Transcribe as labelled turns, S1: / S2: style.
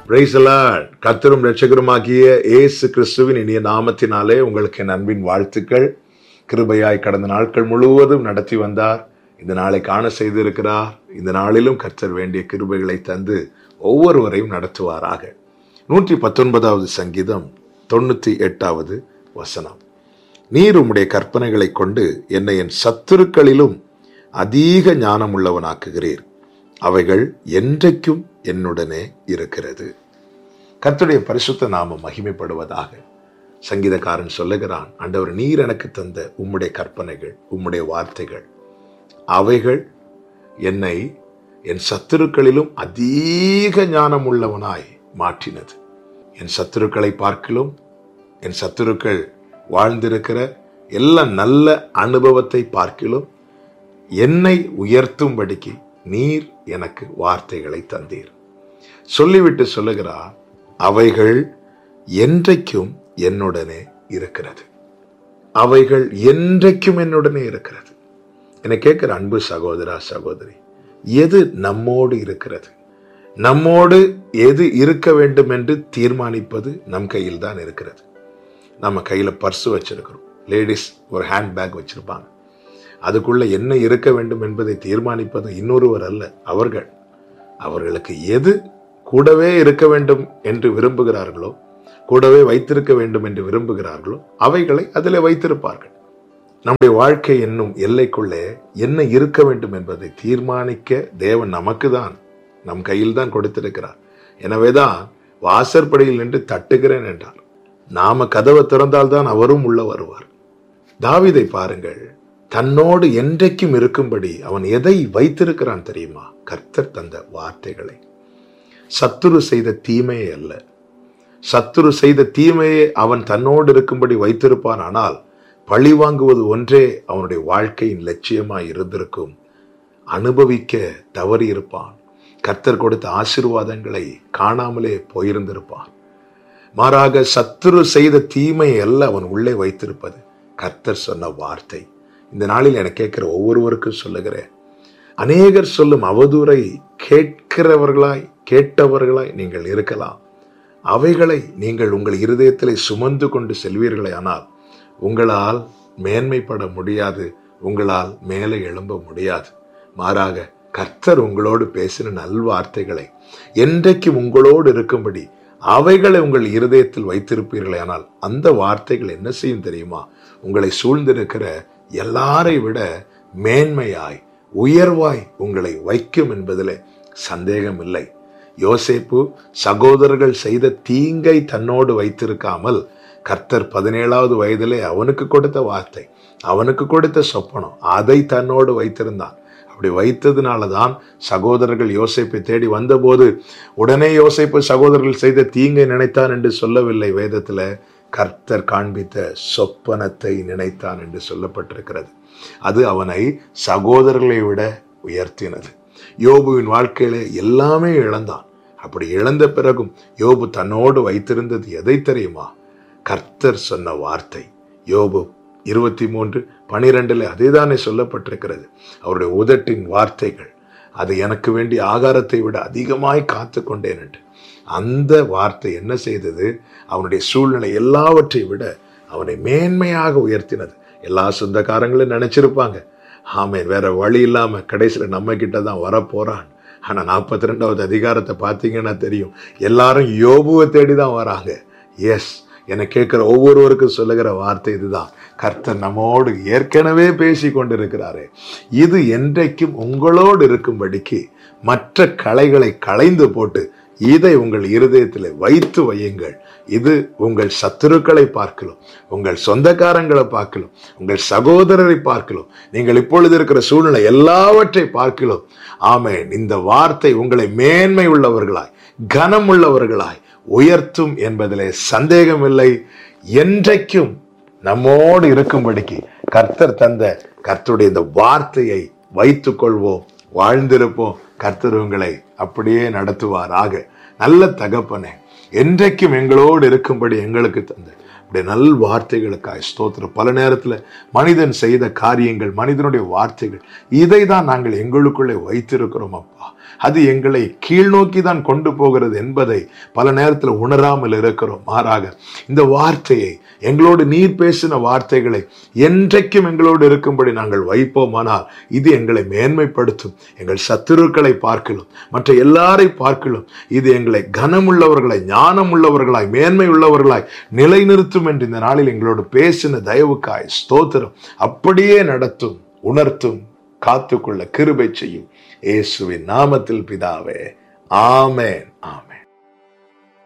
S1: பிரைசலாட் கத்தரும் ரட்சகருமாகிய இயேசு கிறிஸ்துவின் இனிய நாமத்தினாலே உங்களுக்கு என் அன்பின் வாழ்த்துக்கள் கிருபையாய் கடந்த நாட்கள் முழுவதும் நடத்தி வந்தார் இந்த நாளை காண செய்திருக்கிறார் இந்த நாளிலும் கர்த்தர் வேண்டிய கிருபைகளை தந்து ஒவ்வொருவரையும் நடத்துவாராக நூற்றி பத்தொன்பதாவது சங்கீதம் தொண்ணூத்தி எட்டாவது வசனம் நீர் உம்முடைய கற்பனைகளை கொண்டு என்னை என் சத்துருக்களிலும் அதிக ஞானம் உள்ளவனாக்குகிறீர் அவைகள் என்றைக்கும் என்னுடனே இருக்கிறது கர்த்தருடைய பரிசுத்த நாமம் மகிமைப்படுவதாக சங்கீதக்காரன் சொல்லுகிறான் ஆண்டவர் நீர் எனக்கு தந்த உம்முடைய கற்பனைகள் உம்முடைய வார்த்தைகள் அவைகள் என்னை என் சத்துருக்களிலும் அதிக ஞானம் உள்ளவனாய் மாற்றினது என் சத்துருக்களை பார்க்கிலும் என் சத்துருக்கள் வாழ்ந்திருக்கிற எல்லா நல்ல அனுபவத்தை பார்க்கிலும் என்னை உயர்த்தும்படிக்கு நீர் எனக்கு வார்த்தைகளை தந்தீர் சொல்லிவிட்டு சொல்லுகிறார் அவைகள் என்றைக்கும் என்னுடனே இருக்கிறது அவைகள் என்றைக்கும் என்னுடனே இருக்கிறது என்னை கேட்கிற அன்பு சகோதரா சகோதரி எது நம்மோடு இருக்கிறது நம்மோடு எது இருக்க வேண்டும் என்று தீர்மானிப்பது நம் கையில் தான் இருக்கிறது நம்ம கையில பர்ஸ் வச்சிருக்கிறோம் லேடிஸ் ஒரு ஹேண்ட் பேக் வச்சிருப்பாங்க அதுக்குள்ள என்ன இருக்க வேண்டும் என்பதை தீர்மானிப்பது இன்னொருவர் அல்ல அவர்கள் அவர்களுக்கு எது கூடவே இருக்க வேண்டும் என்று விரும்புகிறார்களோ கூடவே வைத்திருக்க வேண்டும் என்று விரும்புகிறார்களோ அவைகளை அதில் வைத்திருப்பார்கள் நம்முடைய வாழ்க்கை என்னும் எல்லைக்குள்ளே என்ன இருக்க வேண்டும் என்பதை தீர்மானிக்க தேவன் நமக்கு தான் நம் கையில் தான் கொடுத்திருக்கிறார் எனவேதான் வாசற்படியில் நின்று தட்டுகிறேன் என்றார் நாம கதவை திறந்தால்தான் அவரும் உள்ள வருவார் தாவிதை பாருங்கள் தன்னோடு என்றைக்கும் இருக்கும்படி அவன் எதை வைத்திருக்கிறான் தெரியுமா கர்த்தர் தந்த வார்த்தைகளை சத்துரு செய்த தீமையே அல்ல சத்துரு செய்த தீமையே அவன் தன்னோடு இருக்கும்படி வைத்திருப்பான் ஆனால் பழி வாங்குவது ஒன்றே அவனுடைய வாழ்க்கையின் லட்சியமாய் இருந்திருக்கும் அனுபவிக்க தவறி இருப்பான் கர்த்தர் கொடுத்த ஆசிர்வாதங்களை காணாமலே போயிருந்திருப்பான் மாறாக சத்துரு செய்த தீமை அல்ல அவன் உள்ளே வைத்திருப்பது கர்த்தர் சொன்ன வார்த்தை இந்த நாளில் என கேட்கிற ஒவ்வொருவருக்கும் சொல்லுகிறேன் அநேகர் சொல்லும் அவதூறை கேட்கிறவர்களாய் கேட்டவர்களாய் நீங்கள் இருக்கலாம் அவைகளை நீங்கள் உங்கள் இருதயத்திலே சுமந்து கொண்டு செல்வீர்களே ஆனால் உங்களால் மேன்மைப்பட முடியாது உங்களால் மேலே எழும்ப முடியாது மாறாக கர்த்தர் உங்களோடு பேசின நல்வார்த்தைகளை என்றைக்கும் உங்களோடு இருக்கும்படி அவைகளை உங்கள் இருதயத்தில் வைத்திருப்பீர்களே ஆனால் அந்த வார்த்தைகள் என்ன செய்யும் தெரியுமா உங்களை சூழ்ந்திருக்கிற எல்லாரை விட மேன்மையாய் உயர்வாய் உங்களை வைக்கும் என்பதில் சந்தேகம் இல்லை யோசேப்பு சகோதரர்கள் செய்த தீங்கை தன்னோடு வைத்திருக்காமல் கர்த்தர் பதினேழாவது வயதிலே அவனுக்கு கொடுத்த வார்த்தை அவனுக்கு கொடுத்த சொப்பனம் அதை தன்னோடு வைத்திருந்தான் அப்படி வைத்ததுனால தான் சகோதரர்கள் யோசைப்பை தேடி வந்தபோது உடனே யோசைப்பு சகோதரர்கள் செய்த தீங்கை நினைத்தான் என்று சொல்லவில்லை வேதத்துல கர்த்தர் காண்பித்த சொப்பனத்தை நினைத்தான் என்று சொல்லப்பட்டிருக்கிறது அது அவனை சகோதரர்களை விட உயர்த்தினது யோபுவின் வாழ்க்கையில எல்லாமே இழந்தான் அப்படி இழந்த பிறகும் யோபு தன்னோடு வைத்திருந்தது எதை தெரியுமா கர்த்தர் சொன்ன வார்த்தை யோபு இருபத்தி மூன்று பனிரெண்டுல அதேதானே சொல்லப்பட்டிருக்கிறது அவருடைய உதட்டின் வார்த்தைகள் அது எனக்கு வேண்டிய ஆகாரத்தை விட அதிகமாய் காத்து கொண்டேன் என்று அந்த வார்த்தை என்ன செய்தது அவனுடைய சூழ்நிலை எல்லாவற்றை விட அவனை மேன்மையாக உயர்த்தினது எல்லா சொந்தக்காரங்களும் நினைச்சிருப்பாங்க ஆமேன் வேற வழி இல்லாம கடைசியில நம்ம கிட்ட தான் வரப்போறான் ஆனா நாற்பத்தி ரெண்டாவது அதிகாரத்தை பார்த்தீங்கன்னா தெரியும் எல்லாரும் யோபுவை தேடி தான் வராங்க எஸ் என கேட்கிற ஒவ்வொருவருக்கும் சொல்லுகிற வார்த்தை இதுதான் கர்த்தர் நம்மோடு ஏற்கனவே பேசி கொண்டிருக்கிறாரே இது என்றைக்கும் உங்களோடு இருக்கும்படிக்கு மற்ற கலைகளை களைந்து போட்டு இதை உங்கள் இருதயத்தில் வைத்து வையுங்கள் இது உங்கள் சத்துருக்களை பார்க்கலாம் உங்கள் சொந்தக்காரங்களை பார்க்கலாம் உங்கள் சகோதரரை பார்க்கலாம் நீங்கள் இப்பொழுது இருக்கிற சூழ்நிலை எல்லாவற்றை பார்க்கலாம் ஆமேன் இந்த வார்த்தை உங்களை மேன்மை உள்ளவர்களாய் கனம் உள்ளவர்களாய் உயர்த்தும் என்பதிலே சந்தேகமில்லை என்றைக்கும் நம்மோடு இருக்கும்படிக்கு கர்த்தர் தந்த கர்த்தருடைய இந்த வார்த்தையை வைத்துக் கொள்வோம் வாழ்ந்திருப்போம் கர்த்தர் உங்களை அப்படியே நடத்துவாராக நல்ல தகப்பனே என்றைக்கும் எங்களோடு இருக்கும்படி எங்களுக்கு தந்த அப்படியே நல் வார்த்தைகளுக்காய் ஸ்தோத்திரம் பல நேரத்துல மனிதன் செய்த காரியங்கள் மனிதனுடைய வார்த்தைகள் இதை தான் நாங்கள் எங்களுக்குள்ளே வைத்திருக்கிறோம் அப்பா அது எங்களை கீழ்நோக்கி தான் கொண்டு போகிறது என்பதை பல நேரத்தில் உணராமல் இருக்கிறோம் மாறாக இந்த வார்த்தையை எங்களோடு நீர் பேசின வார்த்தைகளை என்றைக்கும் எங்களோடு இருக்கும்படி நாங்கள் வைப்போமானால் இது எங்களை மேன்மைப்படுத்தும் எங்கள் சத்துருக்களை பார்க்கலாம் மற்ற எல்லாரை பார்க்கலாம் இது எங்களை கனமுள்ளவர்களை ஞானம் உள்ளவர்களாய் மேன்மை உள்ளவர்களாய் நிலைநிறுத்தும் என்று இந்த நாளில் எங்களோடு பேசின தயவுக்காய் ஸ்தோத்திரம் அப்படியே நடத்தும் உணர்த்தும் காத்துக்கொள்ள கிருபை செய்யும் இயேசுவின் நாமத்தில் பிதாவே ஆமென் ஆமென்